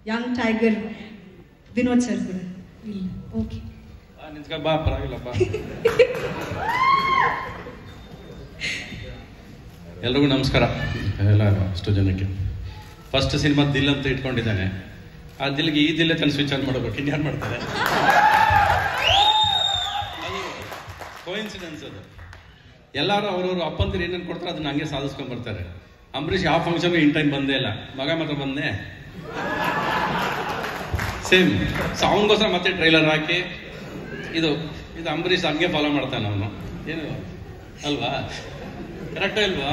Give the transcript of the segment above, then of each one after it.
Young tiger Vinod sir ಕೂಡ ಇಲ್ಲ okay ಬಾ, ನಿಂತ್ಕೊ ಬಾ ಪರವಾಗಿಲ್ಲ ಬಾ ಎಲ್ರಿಗೂ ನಮಸ್ಕಾರ ಎಲ್ಲ ಅಷ್ಟು ಜನಕ್ಕೆ ಫಸ್ಟ್ ಸಿನಿಮಾ ದಿಲ್ ಅಂತ ಇಟ್ಕೊಂಡಿದ್ದಾನೆ ಆ ದಿಲ್ಗೆ ಈ ದಿಲ್ಲೇ ತನ್ನ ಸ್ವಿಚ್ ಆನ್ ಮಾಡಬೇಕು ಇನ್ಯಾರು ಮಾಡ್ತಾರೆ ಕೋಇನ್ಸಿಡೆನ್ಸ್ ಅದು ಎಲ್ಲರೂ ಅವ್ರವ್ರ ಅಪ್ಪಂದಿರು ಏನೇನು ಕೊಡ್ತಾರೆ ಅದನ್ನ ಹಂಗೆ ಸಾಧಿಸ್ಕೊಂಡ್ ಬರ್ತಾರೆ ಅಂಬರೀಷ್ ಯಾವ ಫಂಕ್ಷನ್ ಇನ್ ಟೈಮ್ ಬಂದೇ ಇಲ್ಲ ಮಗ ಮಾತ್ರ ಬಂದೆ ಸೇಮ್ ಸೊ ಅವನಿಗೋಸ್ಕರ ಮತ್ತೆ ಟ್ರೈಲರ್ ಹಾಕಿ ಇದು ಇದು ಅಂಬರೀಷ್ ಹಂಗೆ ಫಾಲೋ ಮಾಡ್ತಾನೆ ಅವನು ಏನು ಅಲ್ವಾ ಕರೆಕ್ಟ್ ಇಲ್ವಾ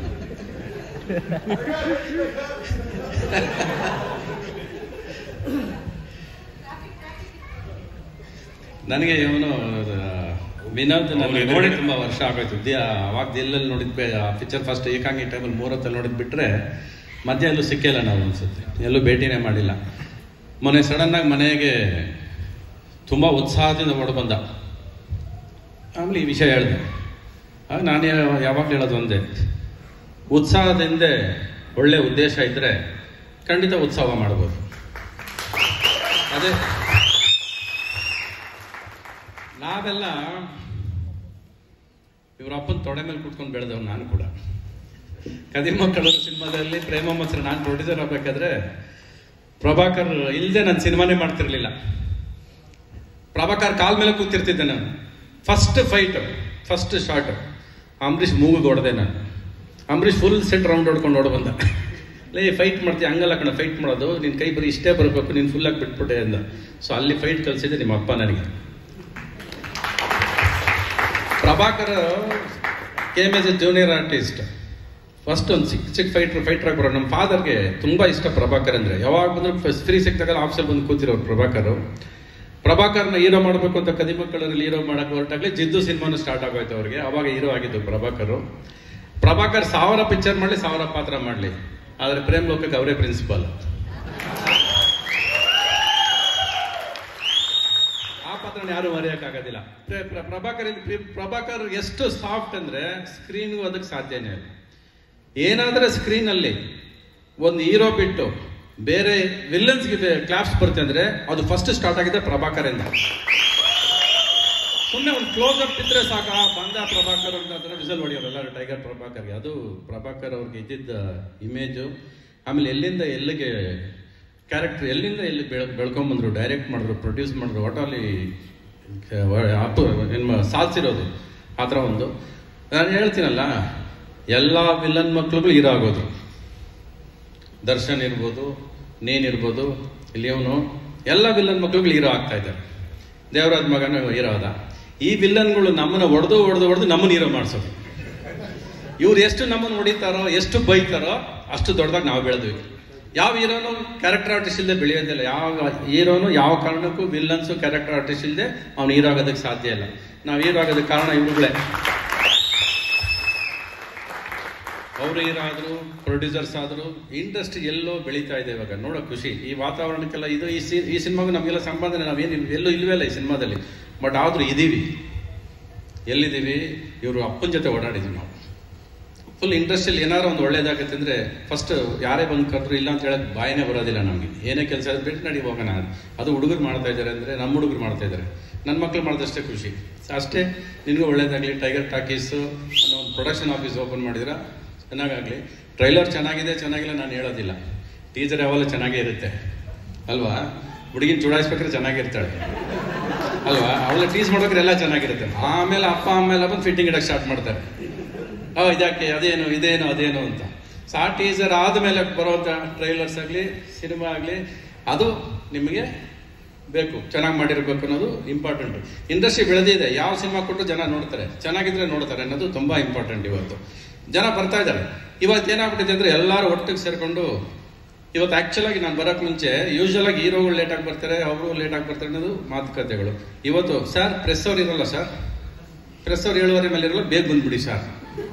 ನನಗೆ ಇವನು ವಿನೋದ್ ನನಗೆ ನೋಡಿ ತುಂಬಾ ವರ್ಷ ಆಗೋಯ್ತು ದಿ ಅವಾಗ ದಿಲ್ಲಲ್ಲಿ ನೋಡಿದ್ ಆ ಪಿಕ್ಚರ್ ಫಸ್ಟ್ ಏಕಾಂಗಿ ಟೈಮಲ್ಲಿ ಮೂರತ್ತಲ್ಲಿ ನೋಡಿದ್ ಬಿಟ್ರೆ ಮಧ್ಯ ಎಲ್ಲೂ ಸಿಕ್ಕಿಲ್ಲ ನಾವು ಅನ್ಸುತ್ತೆ ಎಲ್ಲೂ ಭೇಟಿನೇ ಮಾಡಿಲ್ಲ ಮೊನ್ನೆ ಸಡನ್ ಆಗಿ ಮನೆಗೆ ತುಂಬಾ ಉತ್ಸಾಹದಿಂದ ಓಡ್ ಬಂದ ಆಮೇಲೆ ಈ ವಿಷಯ ಹೇಳಿದೆ ಆಗ ನಾನು ಯಾವಾಗಲೂ ಹೇಳೋದು ಒಂದೇ ಉತ್ಸಾಹದಿಂದ ಒಳ್ಳೆ ಉದ್ದೇಶ ಇದ್ರೆ ಖಂಡಿತ ಉತ್ಸವ ಮಾಡ್ಬೋದು ಅದೇ ನಾವೆಲ್ಲ ಇವ್ರ ಅಪ್ಪನ ತೊಡೆ ಮೇಲೆ ಕುತ್ಕೊಂಡು ಬೆಳೆದವ್ ನಾನು ಕೂಡ ಕದಿಮ ಕಡಲು ಸಿನಿಮಾದಲ್ಲಿ ಪ್ರೇಮ ಮತ್ಸರ ನಾನು ಪ್ರೊಡ್ಯೂಸರ್ ಆಗ್ಬೇಕಾದ್ರೆ ಪ್ರಭಾಕರ್ ಇಲ್ಲದೆ ನಾನು ಸಿನಿಮಾನೇ ಮಾಡ್ತಿರ್ಲಿಲ್ಲ ಪ್ರಭಾಕರ್ ಕಾಲ್ ಮೇಲೆ ಕೂತಿರ್ತಿದ್ದೆ ನಾನು first fight first shot Ambareesh ಮೂಗಿಗೆ ಹೊಡೆದೆ ನಾನು ಅಂಬರೀಷ್ ಫುಲ್ ಸೆಟ್ ರೌಂಡ್ ಹೊಡ್ಕೊಂಡು ಹೊಡ್ ಬಂದ ಲೇ ಫೈಟ್ ಮಾಡ್ತೀಯ ಹಂಗಲ್ಲ ಕಣ ಫೈಟ್ ಮಾಡೋದು ನಿನ್ನ ಕೈ ಬರೀ ಇಷ್ಟೇ ಬರಬೇಕು ನೀನು ಫುಲ್ಲಾಗಿ ಬಿಟ್ಬಿಟ್ಟೆ ಅಂದ ಸೊ ಅಲ್ಲಿ ಫೈಟ್ ಕಲಿಸಿದೆ ನಿಮ್ಮ ಅಪ್ಪ ನನಗೆ Prabhakar came as a junior artist first ಒಂದು ಚಿಕ್ಕ ಚಿಕ್ಕ ಫೈಟ್ರ್ ಫೈಟರ್ ಆಗಿ ಬರೋ ನಮ್ಮ ಫಾದರ್ಗೆ ತುಂಬಾ ಇಷ್ಟ ಪ್ರಭಾಕರ್ ಅಂದ್ರೆ ಯಾವಾಗ ಬಂದ್ರು ಫ್ರೀ ಸಿಕ್ತಾಗಲ್ಲ ಆಫೀಸಲ್ಲಿ ಬಂದು ಕೂತಿರೋರು ಪ್ರಭಾಕರ್ ಪ್ರಭಾಕರ್ನ ಹೀರೋ ಮಾಡಬೇಕು ಅಂತ ಕದಿಮಕ್ಕಳಲ್ಲಿ ಹೀರೋ ಮಾಡಕ್ಕೆ ಹೊರಟಾಗ್ಲಿ ಜಿದ್ದು ಸಿನಿಮಾನು ಸ್ಟಾರ್ಟ್ ಆಗೋಯ್ತು ಅವ್ರಿಗೆ ಅವಾಗ ಹೀರೋ ಆಗಿದ್ದು ಪ್ರಭಾಕರ್ ಪ್ರಭಾಕರ್ ಸಾವಿರ ಪಿಕ್ಚರ್ ಮಾಡಲಿ ಸಾವಿರ ಪಾತ್ರ ಮಾಡಲಿ ಆದ್ರೆ ಪ್ರೇಮ್ ಲೋಕಕ್ಕೆ ಅವರೇ ಪ್ರಿನ್ಸಿಪಾಲ್ ಆ ಪಾತ್ರನ ಯಾರು ಮರೆಯಕ್ಕಾಗೋದಿಲ್ಲ ಪ್ರ- ಪ್ರ- ಪ್ರಭಾಕರ್ ಇಲ್ಲಿ ಪ್ರಿ- ಪ್ರಭಾಕರ್ ಎಷ್ಟು ಸಾಫ್ಟ್ ಅಂದ್ರೆ ಸ್ಕ್ರೀನ್ಗೂ ಅದಕ್ಕೆ ಸಾಧ್ಯನೇ ಇಲ್ಲ ಏನಾದ್ರೆ ಸ್ಕ್ರೀನ್ ಅಲ್ಲಿ ಒಂದು ಹೀರೋ ಬಿಟ್ಟು ಬೇರೆ ವಿಲ್ಲನ್ಸ್ಗೆ ಕ್ಲಾಪ್ಸ್ ಬರುತ್ತೆ ಅಂದ್ರೆ ಅದು ಫಸ್ಟ್ ಸ್ಟಾರ್ಟ್ ಆಗಿದೆ ಪ್ರಭಾಕರ್ ಇಂದ ಸುಮ್ಮನೆ ಒಂದು ಕ್ಲೋಸ್ ಅಪ್ ಇದ್ರೆ ಸಾಕ ಆ, ಬಂದ ಪ್ರಭಾಕರ್ ಅಂತ ವಿಸಲ್ ಹೊಡಿಯೋರು ಎಲ್ಲರೂ ಟೈಗರ್ ಪ್ರಭಾಕರ್ಗೆ ಅದು ಪ್ರಭಾಕರ್ ಅವ್ರಿಗೆ ಇದ್ದಿದ್ದ ಇಮೇಜು ಆಮೇಲೆ ಎಲ್ಲಿಂದ ಎಲ್ಲಿಗೆ ಕ್ಯಾರೆಕ್ಟರ್ ಎಲ್ಲಿಂದ ಎಲ್ಲಿ ಬೆಳ್ ಬೆಳ್ಕೊಂಬಂದ್ರು ಡೈರೆಕ್ಟ್ ಮಾಡಿದ್ರು ಪ್ರೊಡ್ಯೂಸ್ ಮಾಡಿದ್ರು ಒಟ್ಟಲ್ಲಿ ಅಪ್ಪು ನಿಮ್ಮ ಸಾಧಿಸಿರೋದು ಆ ಥರ ಒಂದು ನಾನು ಹೇಳ್ತೀನಲ್ಲ ಎಲ್ಲ ವಿಲನ್ ಮಕ್ಳುಗಳು ಹೀರೋ ಆಗೋದು ದರ್ಶನ್ ಇರ್ಬೋದು ನೇನ್ ಇರ್ಬೋದು ಇಲ್ಲಿ ಅವನು ಎಲ್ಲ ವಿಲನ್ ಮಕ್ಳುಗಳು ಹೀರೋ ಆಗ್ತಾ ಇದ್ದಾರೆ ದೇವರಾಜ್ ಮಗನ ಹೀರೋ ಆದ ಈ ವಿಲ್ಲನ್ಗಳು ನಮ್ಮನ್ನ ಹೊಡೆದು ಹೊಡೆದು ಹೊಡೆದು ನಮ್ಮನ್ನ ಹೀರೋ ಮಾಡಿಸೋದು ಇವ್ರು ಎಷ್ಟು ನಮ್ಮನ್ನು ಹೊಡಿತಾರೋ ಎಷ್ಟು ಬೈತಾರೋ ಅಷ್ಟು ದೊಡ್ಡದಾಗಿ ನಾವು ಬೆಳೆದ್ವಿ ಯಾವ ಹೀರೋನು ಕ್ಯಾರೆಕ್ಟರ್ ಆರ್ಟಿಸ್ಟ್ ಇಲ್ಲದೆ ಬೆಳೆಯೋದಿಲ್ಲ ಯಾವ ಹೀರೋನು ಯಾವ ಕಾರಣಕ್ಕೂ ವಿಲ್ಲನ್ಸು ಕ್ಯಾರೆಕ್ಟರ್ ಆರ್ಟಿಸ್ಟ್ ಇಲ್ಲದೆ ಅವ್ನು ಹೀರೋ ಆಗೋದಕ್ಕೆ ಸಾಧ್ಯ ಇಲ್ಲ ನಾವು ಹೀರೋ ಆಗೋದಕ್ಕೆ ಕಾರಣ ಇವ್ರುಗಳೇ ಅವರು ಹೀರೋ ಆದ್ರು ಪ್ರೊಡ್ಯೂಸರ್ಸ್ ಆದ್ರು ಇಂಡಸ್ಟ್ರಿ ಎಲ್ಲೋ ಬೆಳೀತಾ ಇದೆ ಇವಾಗ ನೋಡೋ ಖುಷಿ ಈ ವಾತಾವರಣಕ್ಕೆಲ್ಲ ಇದು ಈ ಸಿ ಈ ಸಿನಿಮಾಗೂ ನಮಗೆಲ್ಲ ಸಂಪಾದನೆ ನಾವೇನು ಎಲ್ಲೂ ಇಲ್ವೇ ಇಲ್ಲ ಈ ಸಿನಿಮಾದಲ್ಲಿ ಬಟ್ ಆದ್ರೂ ಇದೀವಿ ಎಲ್ಲಿದ್ದೀವಿ ಇವರು ಅಪ್ಪನ ಜೊತೆ ಓಡಾಡಿದ್ವಿ ನಾವು ಫುಲ್ ಇಂಡಸ್ಟ್ರಿಯಲ್ಲಿ ಏನಾದ್ರು ಒಂದು ಒಳ್ಳೇದಾಗತ್ತೆ ಅಂದ್ರೆ ಫಸ್ಟ್ ಯಾರೇ ಬಂದು ಕಟ್ರು ಇಲ್ಲ ಅಂತ ಹೇಳಕ್ ಬಾಯಿನೇ ಬರೋದಿಲ್ಲ ನಮಗೆ ಏನೇ ಕೆಲಸ ಬಿಟ್ಟು ನಡಿ ಹೋಗೋಣ ಅದು ಹುಡುಗರು ಮಾಡ್ತಾ ಇದ್ದಾರೆ ಅಂದ್ರೆ ನಮ್ಮ ಹುಡುಗರು ಮಾಡ್ತಾ ಇದ್ದಾರೆ ನನ್ನ ಮಕ್ಳು ಮಾಡಿದಷ್ಟೇ ಖುಷಿ ಅಷ್ಟೇ ನಿನಗೂ ಒಳ್ಳೇದಾಗ್ಲಿ ಟೈಗರ್ ಟಾಕೀಸ್ ಅನ್ನೋ ಒಂದು ಪ್ರೊಡಕ್ಷನ್ ಆಫೀಸ್ ಓಪನ್ ಮಾಡಿದ್ರ ಚೆನ್ನಾಗಾಗ್ಲಿ ಟ್ರೈಲರ್ ಚೆನ್ನಾಗಿದೆ ಚೆನ್ನಾಗಿಲ್ಲ ನಾನು ಹೇಳೋದಿಲ್ಲ ಟೀಚರ್ ಯಾವಾಗಲೂ ಚೆನ್ನಾಗೇ ಇರುತ್ತೆ ಅಲ್ವಾ ಹುಡುಗಿನ ಚುಡಾಯಿಸ್ಬೇಕಾದ್ರೆ ಚೆನ್ನಾಗಿರ್ತಾಳೆ ಅಲ್ವಾ ಅವಳ ಟೀಸ್ ಮಾಡ್ಬೇಕಾದ್ರೆ ಎಲ್ಲ ಚೆನ್ನಾಗಿರುತ್ತೆ ಆಮೇಲೆ ಅಪ್ಪ ಆಮೇಲೆ ಬಂದು ಫಿಟ್ಟಿಂಗ್ ಇಡಕ್ಕೆ ಸ್ಟಾರ್ಟ್ ಮಾಡ್ತಾರೆ ಓ ಇದಕ್ಕೆ ಅದೇನು ಇದೇನು ಅದೇನು ಅಂತ ಸೊ ಆ ಟೀಸರ್ ಆದಮೇಲೆ ಬರುವಂಥ ಟ್ರೈಲರ್ಸ್ ಆಗಲಿ ಸಿನಿಮಾ ಆಗಲಿ ಅದು ನಿಮಗೆ ಬೇಕು ಚೆನ್ನಾಗಿ ಮಾಡಿರ್ಬೇಕು ಅನ್ನೋದು ಇಂಪಾರ್ಟೆಂಟ್ ಇಂಡಸ್ಟ್ರಿ ಬೆಳೆದಿದೆ ಯಾವ ಸಿನಿಮಾ ಕೊಟ್ಟು ಜನ ನೋಡ್ತಾರೆ ಚೆನ್ನಾಗಿದ್ರೆ ನೋಡ್ತಾರೆ ಅನ್ನೋದು ತುಂಬಾ ಇಂಪಾರ್ಟೆಂಟ್ ಇವತ್ತು ಜನ ಬರ್ತಾ ಇದ್ದಾರೆ ಇವತ್ತು ಏನಾಗ್ಬಿಟ್ಟಿದೆ ಅಂದ್ರೆ ಎಲ್ಲರೂ ಒಟ್ಟಿಗೆ ಸೇರ್ಕೊಂಡು ಇವತ್ತು ಆಕ್ಚುಲ್ ಆಗಿ ನಾನು ಬರೋಕ್ ಮುಂಚೆ ಯೂಶಲ್ ಆಗಿ ಹೀರೋಗಳು ಲೇಟ್ ಆಗಿ ಬರ್ತಾರೆ ಅವರು ಲೇಟ್ ಆಗಿ ಬರ್ತಾರೆ ಅನ್ನೋದು ಮಾತುಕತೆಗಳು ಇವತ್ತು ಸರ್ ಪ್ರೆಸ್ ಅವ್ರು ಇರಲ್ಲ ಸರ್ ಪ್ರೆಸ್ ಅವ್ರು ಏಳುವರೆ ಮೇಲೆ ಇರಲ್ಲ ಬೇಗ ಬಂದ್ಬಿಡಿ ಸರ್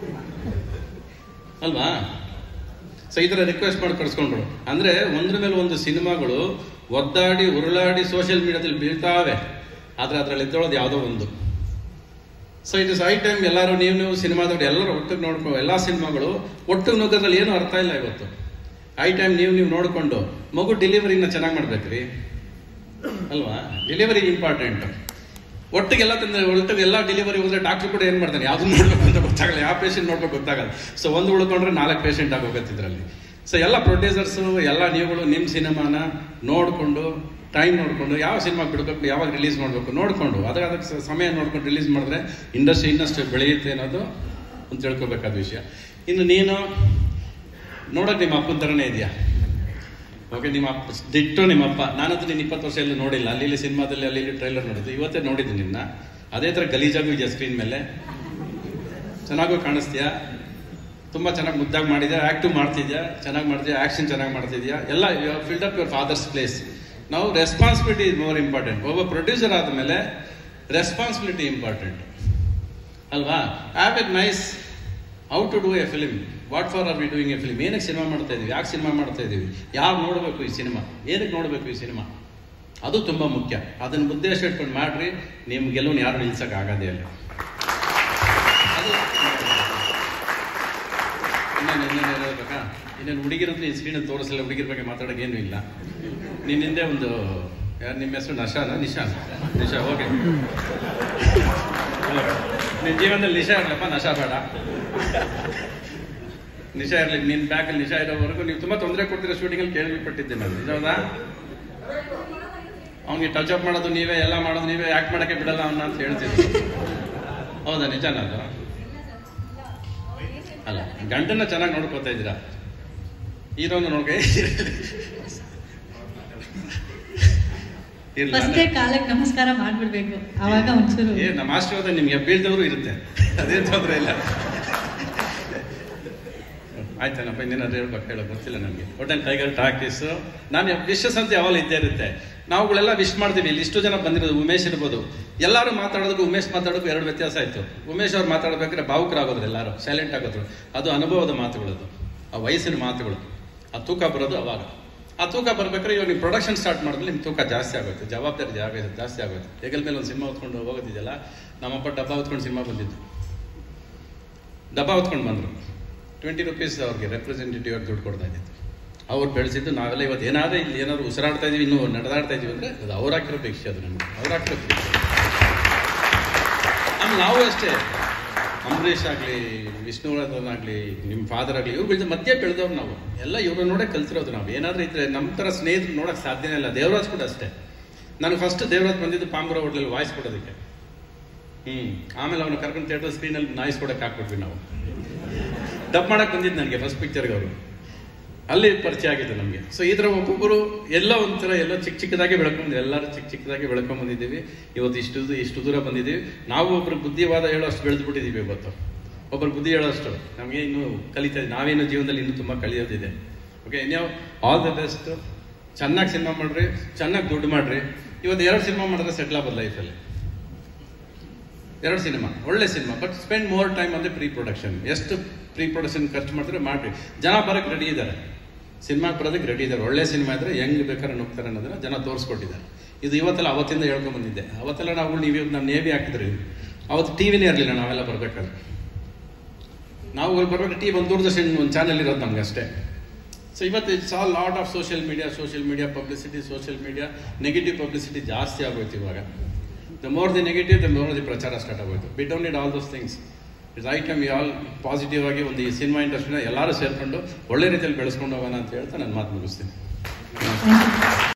ಅಲ್ವಾ ಸೊ ಈ ಥರ ರಿಕ್ವೆಸ್ಟ್ ಮಾಡಿ ಕಳ್ಸ್ಕೊಂಡ್ರು ಅಂದ್ರೆ ಒಂದ್ರ ಮೇಲೆ ಒಂದು ಸಿನಿಮಾಗಳು ಒದ್ದಾಡಿ ಉರುಳಾಡಿ ಸೋಷಿಯಲ್ ಮೀಡಿಯಾದಲ್ಲಿ ಬೀಳ್ತಾವೆ ಆದ್ರೆ ಅದ್ರಲ್ಲಿ ಎದ್ದೊಳೋದು ಯಾವುದೋ ಒಂದು so it is I time ಎಲ್ಲರೂ ನೀವು ನೀವು ಸಿನಿಮಾದವ್ರು ಎಲ್ಲರೂ ಒಟ್ಟಿಗೆ ನೋಡ್ಕೊ ಎಲ್ಲಾ ಸಿನಿಮಾಗಳು ಒಟ್ಟಿಗೆ ನುಗ್ಗೋದ್ರಲ್ಲಿ ಏನು ಅರ್ಥ ಇಲ್ಲ ಇವತ್ತು ಐ ಟೈಮ್ ನೀವು ನೀವು ನೋಡಿಕೊಂಡು ಮಗು ಡೆಲಿವರಿನ ಚೆನ್ನಾಗಿ ಮಾಡ್ಬೇಕ್ರಿ ಅಲ್ವಾ ಡೆಲಿವರಿ ಇಂಪಾರ್ಟೆಂಟ್ ಒಟ್ಟಿಗೆಲ್ಲ ತಂದ್ರೆ ಒಟ್ಟಿಗೆ ಎಲ್ಲ ಡೆಲಿವರಿ ಹೋದ್ರೆ ಡಾಕ್ಟರ್ ಕೂಡ ಏನು ಮಾಡ್ತಾನೆ ಯಾವ್ದು ನೋಡ್ಬೇಕು ಅಂತ ಗೊತ್ತಾಗಲ್ಲ ಯಾವ ಪೇಷಂಟ್ ನೋಡ್ಬೇಕು ಗೊತ್ತಾಗಲ್ಲ ಸೊ ಒಂದು ಉಳ್ಕೊಂಡ್ರೆ ನಾಲ್ಕು ಪೇಷಂಟ್ ಆಗೋಗತ್ತಿದ್ರಲ್ಲಿ ಸೊ ಎಲ್ಲ ಪ್ರೊಡ್ಯೂಸರ್ಸು ಎಲ್ಲ ನೀವುಗಳು ನಿಮ್ಮ ಸಿನಿಮಾನ ನೋಡಿಕೊಂಡು ಟೈಮ್ ನೋಡಿಕೊಂಡು ಯಾವ ಸಿನಿಮಾ ಬಿಡಬೇಕು ಯಾವಾಗ ರಿಲೀಸ್ ಮಾಡಬೇಕು ನೋಡಿಕೊಂಡು ಅದಕ್ಕೆ ಅದಕ್ಕೆ ಸ- ಸಮಯ ನೋಡ್ಕೊಂಡು ರಿಲೀಸ್ ಮಾಡಿದ್ರೆ ಇಂಡಸ್ಟ್ರಿ ಇನ್ನಷ್ಟು ಬೆಳೆಯುತ್ತೆ ಅನ್ನೋದು ಒಂದು ತಿಳ್ಕೊಬೇಕಾದ ವಿಷಯ ಇನ್ನು ನೀನು ನೋಡೋಕೆ ನಿಮ್ಮ ಅಪ್ಪನ ಥರನೇ ಇದೆಯಾ ಓಕೆ ನಿಮ್ಮ ಅಪ್ಪ ದಿಟ್ಟು ನಿಮ್ಮ ಅಪ್ಪ ನಾನಂತೂ ನೀನು ಇಪ್ಪತ್ತು ವರ್ಷ ಎಲ್ಲೂ ನೋಡಿಲ್ಲ ಅಲ್ಲಿ ಇಲ್ಲಿ ಸಿನಿಮಾದಲ್ಲಿ ಅಲ್ಲಿ ಇಲ್ಲಿ ಟ್ರೈಲರ್ ನೋಡಿದ್ದು ಇವತ್ತೇ ನೋಡಿದ್ದು ನಿನ್ನ ಅದೇ ಥರ ಗಲೀಜಾಗೂ ಇದೆಯಾ ಸ್ಕ್ರೀನ್ ಮೇಲೆ ಚೆನ್ನಾಗೂ ಕಾಣಿಸ್ತೀಯಾ ತುಂಬ ಚೆನ್ನಾಗಿ ಮುದ್ದಾಗಿ ಮಾಡಿದ್ಯಾ ಆ್ಯಕ್ಟಿವ್ ಮಾಡ್ತಿದ್ಯಾ ಚೆನ್ನಾಗಿ ಮಾಡ್ತೀಯಾ ಆ್ಯಕ್ಷನ್ ಚೆನ್ನಾಗಿ ಮಾಡ್ತಿದ್ಯಾ ಎಲ್ಲ you filled up your father's place ನಾವು ರೆಸ್ಪಾನ್ಸಿಬಿಲಿಟಿ ಇಸ್ ಮೋರ್ ಇಂಪಾರ್ಟೆಂಟ್ ಒಬ್ಬ ಪ್ರೊಡ್ಯೂಸರ್ ಆದಮೇಲೆ ರೆಸ್ಪಾನ್ಸಿಬಿಲಿಟಿ ಇಂಪಾರ್ಟೆಂಟ್ ಅಲ್ವಾ have a nice how to do a film what for are we doing a film ಏನಕ್ಕೆ ಸಿನಿಮಾ ಮಾಡ್ತಾ ಇದೀವಿ ಯಾಕೆ ಸಿನಿಮಾ ಮಾಡ್ತಾ ಇದೀವಿ ಯಾರು ನೋಡಬೇಕು ಈ ಸಿನಿಮಾ ಏನಕ್ಕೆ ನೋಡಬೇಕು ಈ ಸಿನಿಮಾ ಅದು ತುಂಬ ಮುಖ್ಯ ಅದನ್ನು ಉದ್ದೇಶ ಇಟ್ಕೊಂಡು ಮಾಡ್ರಿ ನಿಮ್ಮ ಗೆಲುವನ್ನು ಯಾರು ನಿಲ್ಸಕ್ಕೆ ಆಗೋದೇ ಇಲ್ಲ ಅದು ಇನ್ನೇನು ಇನ್ನೇನು ಹೇಳ್ಬೇಕಾ ಇನ್ನೇನು ಹುಡುಗಿರಂದ್ರೆ ಈ ಸ್ಕ್ರೀನಲ್ಲಿ ತೋರಿಸಲ್ಲ ಹುಡುಗಿರ ಬಗ್ಗೆ ಮಾತಾಡೋಕೆ ಏನೂ ಇಲ್ಲ ನಿನ್ನ ಹಿಂದೆ ಒಂದು ಯಾರು ನಿಮ್ಮ ಹೆಸರು ನಶಾನ ನಿಶಾನ್ ನಿಶಾ ಓಕೆ ನಿನ್ನ ಜೀವನದಲ್ಲಿ ನಿಶಾ ಇರಲಪ್ಪ ನಶಾ ಬೇಡ ನಿಶಾ ಇರಲಿ ನಿನ್ನ ಬ್ಯಾಗಲ್ಲಿ ನಿಶಾ ಇರೋವರೆಗೂ ನೀವು ತುಂಬ ತೊಂದರೆ ಕೊಡ್ತಿರೋ ಶೂಟಿಂಗಲ್ಲಿ ಕೇಳಲ್ಪಟ್ಟಿದ್ದೆ ನಾನು ನಿಜವಾದ ಅವ್ನಿಗೆ ಟಚ್ ಅಪ್ ಮಾಡೋದು ನೀವೇ ಎಲ್ಲ ಮಾಡೋದು ನೀವೇ ಆ್ಯಕ್ಟ್ ಮಾಡೋಕ್ಕೆ ಬಿಡಲ್ಲ ಅವನ್ನ ಅಂತ ಹೇಳ್ತಿದ್ರು ಹೌದಾ ನಿಜಾನ ಅದು ಅಲ್ಲ ಗಂಡನ್ನ ಚೆನ್ನಾಗಿ ನೋಡ್ಕೋತಾ ಇದ್ದೀರಾ ಹೀರೋನ ನೋಡ್ಕೊ ಇರ್ಲಿ, ಫಸ್ಟೇ ಕಾಲಕ್ಕೆ ನಮಸ್ಕಾರ ಮಾಡ್ಬಿಡ್ಬೇಕು ಅವಾಗ ಒಂಚೂರು ಏ ನಮ್ಮ ಆಶೀರ್ವಾದ ನಿಮ್ಗೆ ಬೀಳ್ದವರು ಇರುತ್ತೆ ಅದೇನು ತೊಂದರೆ ಇಲ್ಲ ಆಯ್ತೇನಪ್ಪ ಇನ್ನೇನಾದ್ರು ಹೇಳ್ಬೇಕು ಹೇಳೋಕೆ ಗೊತ್ತಿಲ್ಲ ನನಗೆ ಒಟ್ಟಲ್ಲಿ ಟೈಗರ್ ಟಾಕೀಸು ನಾನು ವಿಶಸ್ ಅಂತ ಯಾವಾಗ ಇದ್ದೇ ಇರುತ್ತೆ ನಾವುಗಳೆಲ್ಲ ವಿಶ್ ಮಾಡ್ತೀವಿ ಇಲ್ಲಿ ಇಷ್ಟು ಜನ ಬಂದಿರೋದು ಉಮೇಶ್ ಇರ್ಬೋದು ಎಲ್ಲರೂ ಮಾತಾಡೋದಕ್ಕೂ ಉಮೇಶ್ ಮಾತಾಡೋಕ್ಕೂ ಎರಡು ವ್ಯತ್ಯಾಸ ಆಯಿತು ಉಮೇಶ್ ಅವ್ರು ಮಾತಾಡ್ಬೇಕಾದ್ರೆ ಭಾವುಕರಾಗೋದ್ರು ಎಲ್ಲರೂ ಸೈಲೆಂಟ್ ಆಗೋದ್ರು ಅದು ಅನುಭವದ ಮಾತುಗಳದು ಆ ವಯಸ್ಸಿನ ಮಾತುಗಳು ಆ ತೂಕ ಬರೋದು ಅವಾಗ ಆ ತೂಕ ಬರ್ಬೇಕಾದ್ರೆ ಇವಾಗ ನೀವು ಪ್ರೊಡಕ್ಷನ್ ಸ್ಟಾರ್ಟ್ ಮಾಡಿದ್ರೆ ನಿಮ್ಮ ತೂಕ ಜಾಸ್ತಿ ಆಗುತ್ತೆ ಜವಾಬ್ದಾರಿ ಜಾಗ ಜಾಸ್ತಿ ಆಗುತ್ತೆ ಹೆಗಲ್ ಮೇಲೆ ಒಂದು ಸಿನಿಮಾ ಹೊತ್ಕೊಂಡು ಹೋಗೋದಿದೆಯಲ್ಲ ನಮ್ಮಪ್ಪ ಡಬ್ಬ ಹೊತ್ಕೊಂಡು ಸಿನಿಮಾ ಬಂದಿದ್ದು ಡಬ್ಬ ಹೊತ್ಕೊಂಡು ಬಂದರು ಟ್ವೆಂಟಿ ರುಪೀಸ್ ಅವ್ರಿಗೆ ರೆಪ್ರೆಸೆಂಟೇಟಿವ್ ಆಗಿ ದುಡ್ಡು ಕೊಡ್ತಾ ಇದ್ದಿದ್ದು ಅವ್ರು ಬೆಳೆಸಿದ್ದು ನಾವೆಲ್ಲ ಇವತ್ತು ಏನಾದರೂ ಇಲ್ಲಿ ಏನಾದ್ರು ಉಸಿರಾಡ್ತಾ ಇದೀವಿ ಇನ್ನೂ ನಡೆದಾಡ್ತಾ ಇದೀವಿ ಅಂದರೆ ಅದು ಅವ್ರು ಹಾಕಿರೋ ಭಿಕ್ಷೆ ಅದು ನಮಗೆ ಅವ್ರು ಹಾಕಿರೋ ಭಿಕ್ಷೆ ಆಮೇಲೆ ನಾವು ಅಷ್ಟೇ ಅಂಬರೀಷ್ ಆಗಲಿ ವಿಷ್ಣುವರ್ಧನ್ ಆಗಲಿ ನಿಮ್ಮ ಫಾದರ್ ಆಗಲಿ ಇವ್ರು ಬೆಳೆದ ಮಧ್ಯೆ ಬೆಳೆದವ್ರು ನಾವು ಎಲ್ಲ ಇವ್ರು ನೋಡೇ ಕಲ್ತಿರೋದು ನಾವು ಏನಾದರೂ ಇದ್ರೆ ನಮ್ಮ ಥರ ಸ್ನೇಹಿತರು ನೋಡೋಕೆ ಸಾಧ್ಯನೇ ಇಲ್ಲ ದೇವರಾಜ್ ಕೂಡ ಅಷ್ಟೇ ನನಗೆ ಫಸ್ಟ್ ದೇವರಾಜ್ ಬಂದಿದ್ದು ಪಾಂಬ್ರ ಹೋಟ್ಲಲ್ಲಿ ವಾಯ್ಸ್ ಕೊಡೋದಕ್ಕೆ ಹ್ಞೂ ಆಮೇಲೆ ಅವನು ಕರ್ಕೊಂಡು ಥಿಯೇಟರ್ ಸ್ಕ್ರೀನಲ್ಲಿ ನಾಯ್ಸ್ ಕೊಡೋಕೆ ಹಾಕ್ಬಿಟ್ವಿ ನಾವು ಡಬ್ ಮಾಡಕ್ಕೆ ಬಂದಿದ್ದು ನನಗೆ ಫಸ್ಟ್ ಪಿಕ್ಚರ್ಗೆ ಅವರು ಅಲ್ಲಿ ಪರಿಚಯ ಆಗಿದ್ದು ನಮಗೆ ಸೊ ಈ ಥರ ಒಬ್ಬೊಬ್ಬರು ಎಲ್ಲ ಒಂಥರ ಎಲ್ಲ ಚಿಕ್ಕ ಚಿಕ್ಕದಾಗಿ ಬೆಳ್ಕೊಂಡು ಎಲ್ಲರೂ ಚಿಕ್ಕ ಚಿಕ್ಕದಾಗಿ ಬೆಳ್ಕೊಂಡ್ ಬಂದಿದ್ದೀವಿ ಇವತ್ತು ಇಷ್ಟು ದೂ- ಇಷ್ಟು ದೂರ ಬಂದಿದ್ದೀವಿ ನಾವು ಒಬ್ರು ಬುದ್ಧಿವಾದ ಹೇಳೋಷ್ಟು ಬೆಳೆದು ಬಿಟ್ಟಿದ್ದೀವಿ ಇವತ್ತು ಒಬ್ಬರು ಬುದ್ಧಿ ಹೇಳೋಷ್ಟು ನಮಗೆ ಇನ್ನೂ ಕಲಿತಾ ಇದ್ದೀವಿ ನಾವೇನು ಜೀವನದಲ್ಲಿ ಇನ್ನೂ ತುಂಬ ಕಲಿಯೋದಿದೆ ಓಕೆ ನೀವು ಆಲ್ ದ ಬೆಸ್ಟ್ ಚೆನ್ನಾಗಿ ಸಿನಿಮಾ ಮಾಡ್ರಿ ಚೆನ್ನಾಗಿ ದುಡ್ಡು ಮಾಡ್ರಿ ಇವತ್ತು ಎರಡು ಸಿನಿಮಾ ಮಾಡಿದ್ರೆ ಸೆಟ್ಲ್ ಆಗೋದು ಲೈಫಲ್ಲಿ ಎರಡು ಸಿನಿಮಾ ಒಳ್ಳೆ cinema but spend more time ಅಂದರೆ ಪ್ರೀ ಪ್ರೊಡಕ್ಷನ್ ಎಷ್ಟು ಪ್ರೀ ಪ್ರೊಡಕ್ಷನ್ ಖರ್ಚು ಮಾಡಿದ್ರೆ ಮಾಡ್ರಿ ಜನ ಬರೋಕ್ಕೆ ರೆಡಿ ಇದ್ದಾರೆ ಸಿನಿಮಾಗೆ ಬರೋದಕ್ಕೆ ರೆಡಿ ಇದ್ದಾರೆ ಒಳ್ಳೆ ಸಿನಿಮಾ ಇದ್ರೆ ಹೆಂಗ್ ಬೇಕಾದ್ರೆ ನುಗ್ತಾರೆ ಅನ್ನೋದನ್ನ ಜನ ತೋರಿಸ್ಕೊಟ್ಟಿದ್ದಾರೆ ಇದು ಇವತ್ತೆಲ್ಲ ಅವತ್ತಿಂದ ಹೇಳ್ಕೊಂಡ್ ಬಂದಿದ್ದೆ ಅವತ್ತೆಲ್ಲ ನಾವು ನೀವು ನಾವು ನೇವಿ ಹಾಕಿದ್ರಿ ಅವತ್ತು ಟಿವಿನೇ ಇರಲಿಲ್ಲ ನಾವೆಲ್ಲ ಬರ್ಬೇಕಾದ್ರೆ ನಾವು ಬರ್ಬೇಕು ಟಿ ಒಂದು ದೂರದರ್ಶನ ಒಂದು ಚಾನೆಲ್ ಇರೋದು ನಮ್ಗೆ ಅಷ್ಟೇ ಸೊ ಇವತ್ತು it's all lot of social media social media publicity social media negative publicity ಜಾಸ್ತಿ ಆಗೋಯ್ತು ಇವಾಗ the more the negative the more the ಪ್ರಚಾರ ಸ್ಟಾರ್ಟ್ ಆಗೋಯ್ತು we don't need all those things it's I time we all positive ಆಗಿ ಒಂದು ಈ cinema ಇಂಡಸ್ಟ್ರಿನ ಎಲ್ಲರೂ ಸೇರಿಕೊಂಡು ಒಳ್ಳೆ ರೀತಿಯಲ್ಲಿ ಬೆಳೆಸ್ಕೊಂಡು ಹೋಗೋಣ ಅಂತ ಹೇಳ್ತಾ ನಾನು ಮಾತು ಮುಗಿಸ್ತೀನಿ Thank you.